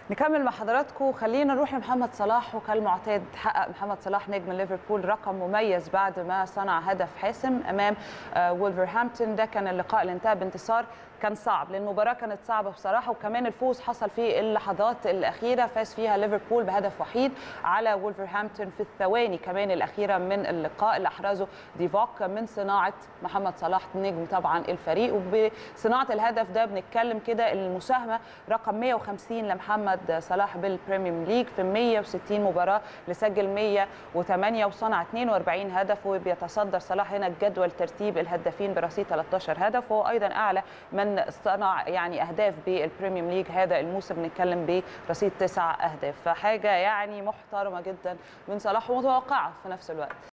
نكمل مع حضراتكم خلينا نروح لمحمد صلاح وكالمعتاد حقق محمد صلاح نجم ليفربول رقم مميز بعد ما صنع هدف حاسم امام وولفرهامبتون ده كان اللقاء اللي انتهى بانتصار كان صعب لان المباراه كانت صعبه بصراحه وكمان الفوز حصل في اللحظات الاخيره فاز فيها ليفربول بهدف وحيد على وولفرهامبتون في الثواني كمان الاخيره من اللقاء اللي احرزه ديفوك من صناعه محمد صلاح نجم طبعا الفريق وبصناعه الهدف ده بنتكلم كده المساهمه رقم 150 لمحمد صلاح بالبريميوم ليج في 160 مباراه لسجل 108 وصنع 42 هدف وبيتصدر صلاح هنا جدول ترتيب الهدافين برصيد 13 هدف وهو ايضا اعلى من صنع يعني اهداف بالبريميوم ليج هذا الموسم بنتكلم برصيد تسع اهداف فحاجه يعني محترمه جدا من صلاح ومتوقعه في نفس الوقت